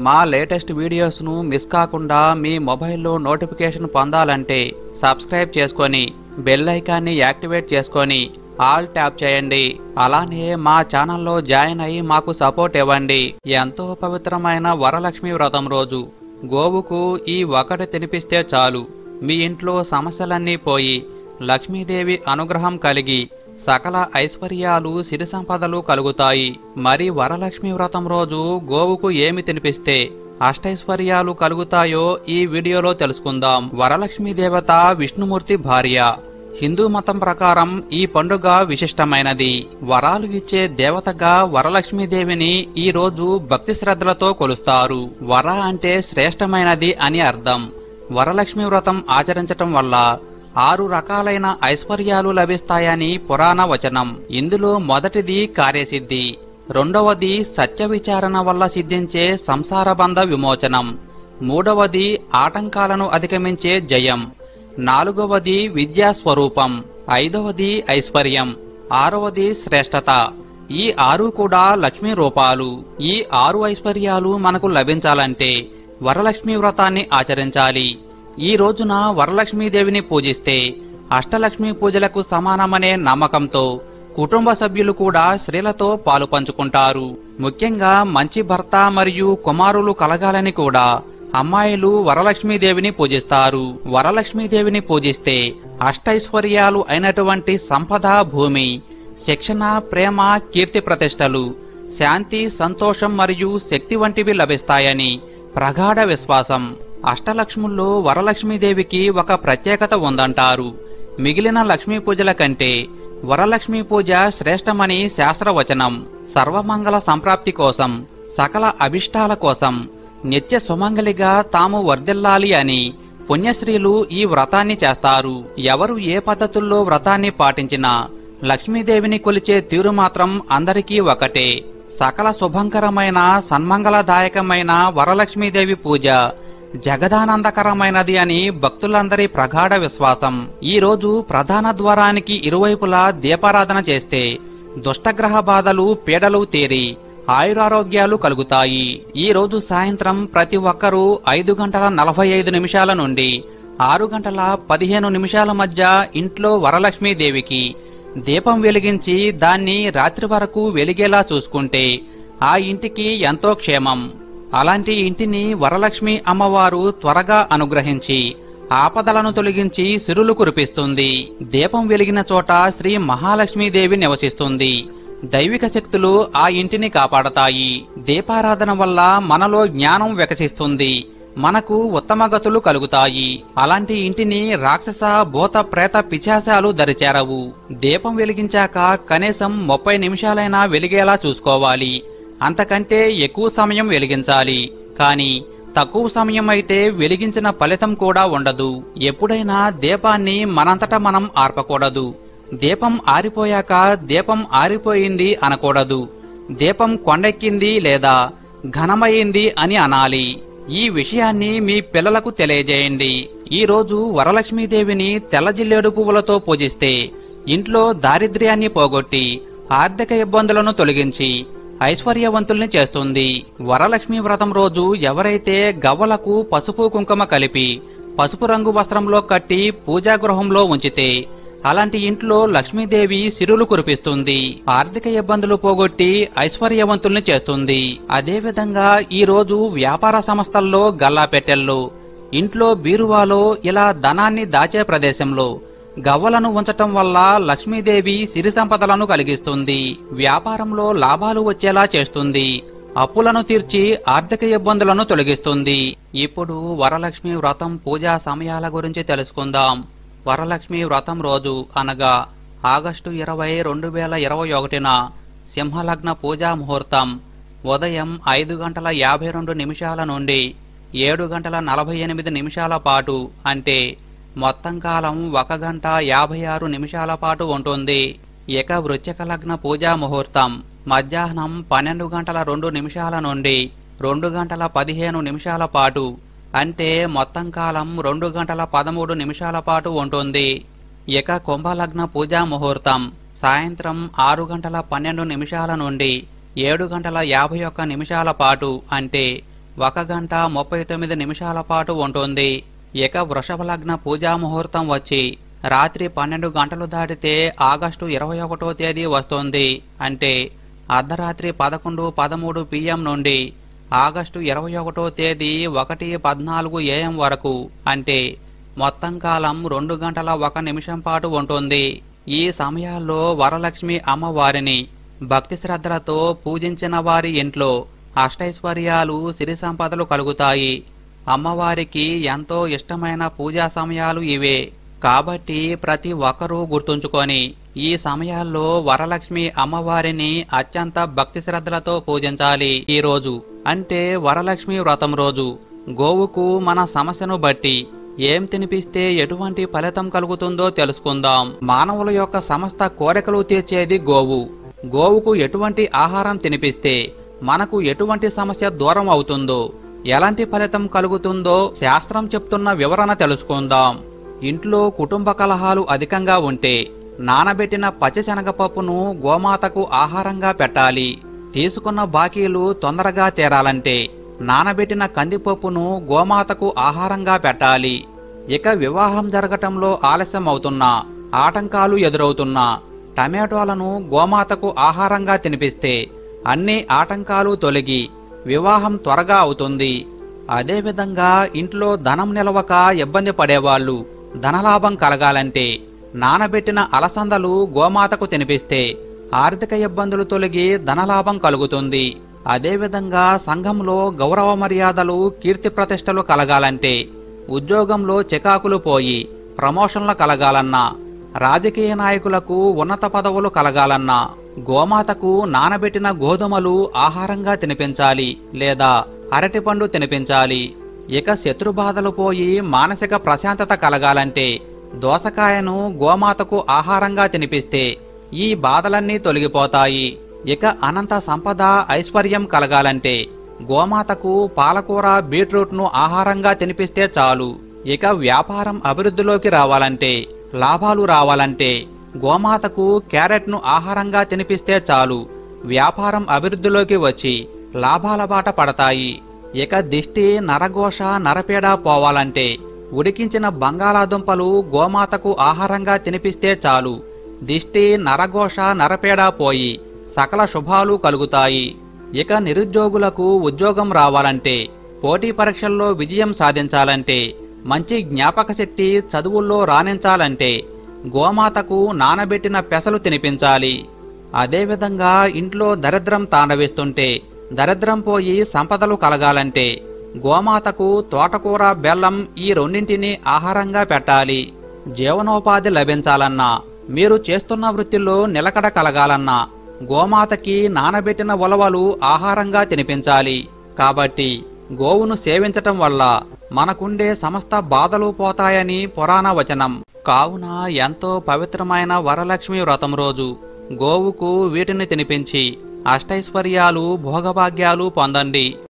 మా latest వీడియోస్ను miss కాకుండా మీ మొబైల్లో నోటిఫికేషన్ పొందాలంటే సబ్స్క్రైబ్ చేసుకొని బెల్ ఐకాన్ని యాక్టివేట్ చేసుకొని ఆల్ ట్యాప్ చేయండి అలానే మా ఛానల్లో జాయిన్ అయ్యి మాకు సపోర్ట్ ఇవ్వండి ఎంతో పవిత్రమైన వరలక్ష్మి వ్రతం రోజు గోవుకు ఈ ఒకటి తినిపిస్తే చాలు మీ ఇంట్లో సమస్యలన్నీ పోయి లక్ష్మీదేవి అనుగ్రహం కలిగి సకల ఐశ్వర్యాలు సిరి సంపదలు కలుగుతాయి మరి వరలక్ష్మి వ్రతం రోజు గోవుకు ఏమి తినిపిస్తే అష్టైశ్వర్యాలు కలుగుతాయో ఈ వీడియోలో తెలుసుకుందాం వరలక్ష్మి దేవత విష్ణుమూర్తి భార్య హిందూ మతం ప్రకారం ఈ పండుగ విశిష్టమైనది వరాలు ఇచ్చే దేవతగా వరలక్ష్మీదేవిని ఈ రోజు భక్తి శ్రద్ధలతో కొలుస్తారు వర అంటే శ్రేష్టమైనది అని అర్థం వరలక్ష్మి వ్రతం ఆచరించటం వల్ల ఆరు రకాలైన ఐశ్వర్యాలు లభిస్తాయని పురాణ వచనం ఇందులో మొదటిది కార్యసిద్ధి రెండవది సత్య విచారణ వల్ల సిద్ధించే సంసారబంధ విమోచనం మూడవది ఆటంకాలను అధిగమించే జయం నాలుగవది విద్యా స్వరూపం ఐదవది ఐశ్వర్యం ఆరవది శ్రేష్టత ఈ ఆరు కూడా లక్ష్మీ రూపాలు ఈ ఆరు ఐశ్వర్యాలు మనకు లభించాలంటే వరలక్ష్మి వ్రతాన్ని ఆచరించాలి ఈ రోజున వరలక్ష్మీదేవిని పూజిస్తే అష్టలక్ష్మి పూజలకు సమానమనే నమ్మకంతో కుటుంబ సభ్యులు కూడా స్త్రీలతో పాలు పంచుకుంటారు ముఖ్యంగా మంచి భర్త మరియు కుమారులు కలగాలని కూడా అమ్మాయిలు వరలక్ష్మీదేవిని పూజిస్తారు వరలక్ష్మీదేవిని పూజిస్తే అష్టైశ్వర్యాలు అయినటువంటి సంపద భూమి శిక్షణ ప్రేమ కీర్తి ప్రతిష్టలు శాంతి సంతోషం మరియు శక్తి వంటివి లభిస్తాయని ప్రగాఢ విశ్వాసం అష్టలక్ష్ముల్లో వరలక్ష్మీదేవికి ఒక ప్రత్యేకత ఉందంటారు మిగిలిన లక్ష్మీ పూజల కంటే వరలక్ష్మీ పూజ శ్రేష్టమని శాస్త్రవచనం సర్వమంగళ సంప్రాప్తి కోసం సకల అభిష్టాల కోసం నిత్య సుమంగలిగా తాము వర్ధిల్లాలి అని పుణ్యశ్రీలు ఈ వ్రతాన్ని చేస్తారు ఎవరు ఏ పద్ధతుల్లో వ్రతాన్ని పాటించినా లక్ష్మీదేవిని కొలిచే తీరు మాత్రం అందరికీ ఒకటే సకల శుభంకరమైన సన్మంగళదాయకమైన వరలక్ష్మీదేవి పూజ జగదానందకరమైనది అని భక్తులందరి ప్రగాఢ విశ్వాసం ఈ రోజు ప్రధాన ద్వారానికి ఇరువైపులా దీపారాధన చేస్తే దుష్టగ్రహ బాధలు పీడలు తేరి ఆయురారోగ్యాలు కలుగుతాయి ఈ రోజు సాయంత్రం ప్రతి ఒక్కరూ ఐదు గంటల నలభై ఐదు నిమిషాల నుండి ఆరు గంటల పదిహేను నిమిషాల మధ్య ఇంట్లో వరలక్ష్మీదేవికి దీపం వెలిగించి దాన్ని రాత్రి వరకు వెలిగేలా చూసుకుంటే ఆ ఇంటికి ఎంతో క్షేమం అలాంటి ఇంటిని వరలక్ష్మి అమ్మవారు త్వరగా అనుగ్రహించి ఆపదలను తొలగించి సిరులు కురిపిస్తుంది దీపం వెలిగిన చోట శ్రీ మహాలక్ష్మీదేవి నివసిస్తుంది దైవిక శక్తులు ఆ ఇంటిని కాపాడతాయి దీపారాధన వల్ల మనలో జ్ఞానం వికసిస్తుంది మనకు ఉత్తమ గతులు కలుగుతాయి అలాంటి ఇంటిని రాక్షస భూత ప్రేత పిశాచాలు దరిచేరవు దీపం వెలిగించాక కనీసం ముప్పై నిమిషాలైనా వెలిగేలా చూసుకోవాలి అంతకంటే ఎక్కువ సమయం వెలిగించాలి కానీ తక్కువ సమయం అయితే వెలిగించిన ఫలితం కూడా ఉండదు ఎప్పుడైనా దీపాన్ని మనంతట మనం ఆర్పకూడదు దీపం ఆరిపోయాక దీపం ఆరిపోయింది అనకూడదు దీపం కొండెక్కింది లేదా ఘనమైంది అని అనాలి ఈ విషయాన్ని మీ పిల్లలకు తెలియజేయండి ఈ రోజు వరలక్ష్మీదేవిని తెల్ల జిల్లేడు పువ్వులతో పూజిస్తే ఇంట్లో దారిద్ర్యాన్ని పోగొట్టి ఆర్థిక ఇబ్బందులను తొలగించి ఐశ్వర్యవంతుల్ని చేస్తుంది వరలక్ష్మి వ్రతం రోజు ఎవరైతే గవ్వలకు పసుపు కుంకుమ కలిపి పసుపు రంగు వస్త్రంలో కట్టి పూజా గృహంలో ఉంచితే అలాంటి ఇంట్లో లక్ష్మీదేవి సిరులు కురిపిస్తుంది ఆర్థిక ఇబ్బందులు పోగొట్టి ఐశ్వర్యవంతుల్ని చేస్తుంది అదేవిధంగా ఈ రోజు వ్యాపార సంస్థల్లో గల్లాపెట్టెల్లో ఇంట్లో బీరువాలో ఇలా ధనాన్ని దాచే ప్రదేశంలో గవ్వలను ఉంచటం వల్ల లక్ష్మీదేవి సిరి సంపదలను కలిగిస్తుంది వ్యాపారంలో లాభాలు వచ్చేలా చేస్తుంది అప్పులను తీర్చి ఆర్థిక ఇబ్బందులను తొలగిస్తుంది ఇప్పుడు వరలక్ష్మి వ్రతం పూజా సమయాల గురించి తెలుసుకుందాం వరలక్ష్మి వ్రతం రోజు అనగా ఆగస్టు ఇరవై రెండు వేల ఇరవై ఒకటిన సింహలగ్న పూజా ముహూర్తం ఉదయం ఐదు గంటల యాభై రెండు నిమిషాల నుండి ఏడు గంటల నలభై ఎనిమిది నిమిషాల పాటు అంటే మొత్తం కాలం ఒక గంట యాభై ఆరు నిమిషాల పాటు ఉంటుంది ఇక వృశ్చిక లగ్న పూజా ముహూర్తం మధ్యాహ్నం పన్నెండు గంటల రెండు నిమిషాల నుండి రెండు గంటల పదిహేను నిమిషాల పాటు అంటే మొత్తం కాలం రెండు గంటల పదమూడు నిమిషాల పాటు ఉంటుంది ఇక కుంభలగ్న పూజా ముహూర్తం సాయంత్రం ఆరు గంటల పన్నెండు నిమిషాల నుండి ఏడు గంటల యాభై ఒక్క నిమిషాల పాటు అంటే ఒక గంట ముప్పై తొమ్మిది నిమిషాల పాటు ఉంటుంది ఇక వృషభ లగ్న పూజా ముహూర్తం వచ్చి రాత్రి పన్నెండు గంటలు దాటితే ఆగస్టు ఇరవై ఒకటో తేదీ వస్తుంది అంటే అర్ధరాత్రి పదకొండు పదమూడు పిఎం నుండి ఆగస్టు ఇరవై ఒకటో తేదీ ఒకటి పద్నాలుగు ఏఎం వరకు అంటే మొత్తం కాలం రెండు గంటల ఒక నిమిషం పాటు ఉంటుంది ఈ సమయాల్లో వరలక్ష్మి అమ్మవారిని భక్తి శ్రద్ధలతో పూజించిన వారి ఇంట్లో అష్టైశ్వర్యాలు సిరి సంపదలు కలుగుతాయి అమ్మవారికి ఎంతో ఇష్టమైన పూజా సమయాలు ఇవే కాబట్టి ప్రతి ఒక్కరూ గుర్తుంచుకొని ఈ సమయాల్లో వరలక్ష్మి అమ్మవారిని అత్యంత భక్తి శ్రద్ధలతో పూజించాలి ఈ రోజు అంటే వరలక్ష్మి వ్రతం రోజు గోవుకు మన సమస్యను బట్టి ఏం తినిపిస్తే ఎటువంటి ఫలితం కలుగుతుందో తెలుసుకుందాం మానవుల యొక్క సమస్త కోరికలు తీర్చేది గోవు గోవుకు ఎటువంటి ఆహారం తినిపిస్తే మనకు ఎటువంటి సమస్య దూరం అవుతుందో ఎలాంటి ఫలితం కలుగుతుందో శాస్త్రం చెప్తున్న వివరణ తెలుసుకుందాం ఇంట్లో కుటుంబ కలహాలు అధికంగా ఉంటే నానబెట్టిన పచ్చిశనగపప్పును గోమాతకు ఆహారంగా పెట్టాలి తీసుకున్న బాకీలు తొందరగా తీరాలంటే నానబెట్టిన కందిపప్పును గోమాతకు ఆహారంగా పెట్టాలి ఇక వివాహం జరగటంలో ఆలస్యం అవుతున్నా ఆటంకాలు ఎదురవుతున్నా టమాటోలను గోమాతకు ఆహారంగా తినిపిస్తే అన్ని ఆటంకాలు తొలగి వివాహం త్వరగా అవుతుంది అదేవిధంగా ఇంట్లో ధనం నిలవక ఇబ్బంది పడేవాళ్ళు ధనలాభం కలగాలంటే నానబెట్టిన అలసందలు గోమాతకు తినిపిస్తే ఆర్థిక ఇబ్బందులు తొలగి ధనలాభం కలుగుతుంది అదేవిధంగా సంఘంలో గౌరవ మర్యాదలు కీర్తి ప్రతిష్టలు కలగాలంటే ఉద్యోగంలో చికాకులు పోయి ప్రమోషన్లు కలగాలన్నా రాజకీయ నాయకులకు ఉన్నత పదవులు కలగాలన్నా గోమాతకు నానబెట్టిన గోధుమలు ఆహారంగా తినిపించాలి లేదా అరటిపండు తినిపించాలి ఇక శత్రుబాధలు పోయి మానసిక ప్రశాంతత కలగాలంటే దోసకాయను గోమాతకు ఆహారంగా తినిపిస్తే ఈ బాధలన్నీ తొలగిపోతాయి ఇక అనంత సంపద ఐశ్వర్యం కలగాలంటే గోమాతకు పాలకూర బీట్రూట్ను ఆహారంగా తినిపిస్తే చాలు ఇక వ్యాపారం అభివృద్ధిలోకి రావాలంటే లాభాలు రావాలంటే గోమాతకు క్యారెట్ను ఆహారంగా తినిపిస్తే చాలు వ్యాపారం అభివృద్ధిలోకి వచ్చి లాభాల బాట పడతాయి ఇక దిష్టి నరఘోష నరపేడ పోవాలంటే ఉడికించిన బంగాళాదుంపలు గోమాతకు ఆహారంగా తినిపిస్తే చాలు దిష్టి నరఘోష నరపేడ పోయి సకల శుభాలు కలుగుతాయి ఇక నిరుద్యోగులకు ఉద్యోగం రావాలంటే పోటీ పరీక్షల్లో విజయం సాధించాలంటే మంచి జ్ఞాపక శక్తి చదువుల్లో రాణించాలంటే గోమాతకు నానబెట్టిన పెసలు తినిపించాలి అదేవిధంగా ఇంట్లో దరిద్రం తాండవిస్తుంటే దరిద్రం పోయి సంపదలు కలగాలంటే గోమాతకు తోటకూర బెల్లం ఈ రెండింటిని ఆహారంగా పెట్టాలి జీవనోపాధి లభించాలన్నా మీరు చేస్తున్న వృత్తిలో నిలకడ కలగాలన్నా గోమాతకి నానబెట్టిన ఉలవలు ఆహారంగా తినిపించాలి కాబట్టి గోవును సేవించటం వల్ల మనకుండే సమస్త బాధలు పోతాయని పురాణ వచనం కావున ఎంతో పవిత్రమైన వరలక్ష్మి వ్రతం రోజు గోవుకు వీటిని తినిపించి అష్టైశ్వర్యాలు భోగభాగ్యాలు పొందండి